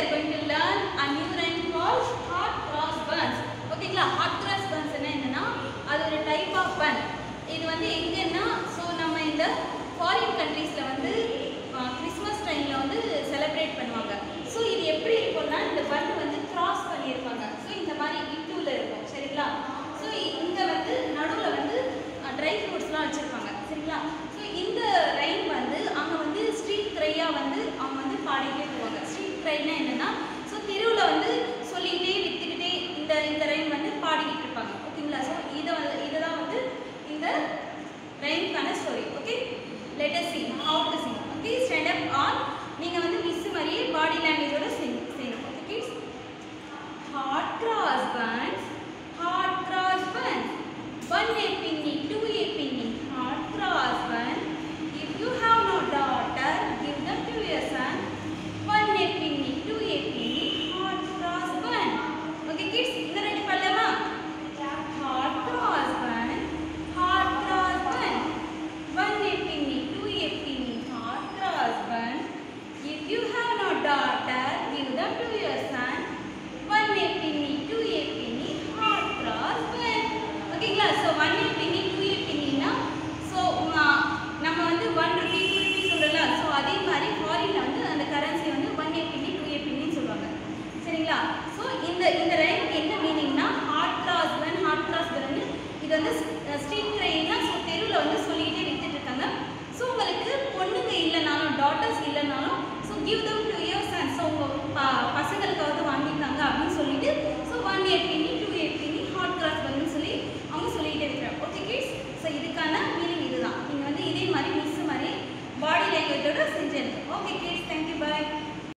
are going to learn a new rhyme called hot cross buns. ஓகேங்களா hot cross buns னா என்னன்னா அது ஒரு டைப் ஆஃப் bun. இது வந்து எங்கன்னா ஸோ நம்ம இந்த ஃபாரின் கண்ட்ரீஸில் வந்து கிறிஸ்மஸ் டைமில் வந்து செலிப்ரேட் பண்ணுவாங்க ஸோ இது எப்படி இருக்கும்னா இந்த பன் வந்து கிராஸ் பண்ணியிருப்பாங்க ஸோ இந்த மாதிரி இன்டூவில் இருக்கும் சரிங்களா ஸோ இங்கே வந்து நடுவில் வந்து ட்ரை ஃப்ரூட்ஸ்லாம் வச்சுருப்பாங்க சரிங்களா ஸோ இந்த ரைன் வந்து அங்கே வந்து ஸ்ட்ரீட் க்ரையாக வந்து அவங்க வந்து பாடிக்கிட்டே போவாங்க ஸ்ட்ரீட் க்ரைனா என்னென்னா ஸோ தெருவில் வந்து சொல்லிக்கிட்டே விற்றுக்கிட்டே இந்த இந்த ரைன் வந்து பாடிக்கிட்டு இருப்பாங்க ஓகேங்களா ஸோ இதை வந்து இதை தான் வந்து இந்த ரைம்க்கான story okay let us sing how to sing okay stand up on நீங்கள் வந்து மிஸ் மாதிரியே பாடி லாங்குவேஜோட sing செய்யணும் okay kids hot cross buns hot cross buns one a penny two a penny hot cross bun if you have no daughter give them to your son one a penny two a penny hot cross bun okay kids இந்த ரெண்டு பண்ணலாமா hot cross bun hot cross bun one a penny two a penny hot cross bun if you have no daughter give them to your son one a penny two a penny hot cross bun ஓகேங்களா so one a penny two a pennyனா so நம்ம வந்து one rupee two rupee சொல்கிறல so அதே மாதிரி ஃபாரினில் வந்து அந்த கரன்சி வந்து one a penny two a pennyன்னு சொல்லுவாங்க சரிங்களா ஸோ இந்த இந்த ரைமுக்கு என்ன மீனிங்னா hot cross bun hot cross bun இது வந்து ஸ்ட்ரீட் ட்ரெயின்னா ஸோ தெருவில் வந்து சொல்லிக்கிட்டே வித்துட்டு இருக்காங்க ஸோ உங்களுக்கு பொண்ணுங்க இல்லைனாலும் டாட்டர்ஸ் இல்லைனாலும் so give them to your son so உங்கள் ப பசங்களுக்காவது வாங்கியிருக்காங்க அப்படின்னு சொல்லிட்டு so one a penny two a penny hot cross பன்னு சொல்லி அவங்க சொல்லிக்கிட்டே இருக்கிறாங்க ஓகே கிட்ஸ் ஸோ இதுக்கான மீனிங் இதுதான் நீங்கள் வந்து இதே மாதிரி மிஸ் மாதிரி பாடி லாங்குவேஜோட செஞ்சிருக்கோம் ஓகே கிட்ஸ் தேங்க்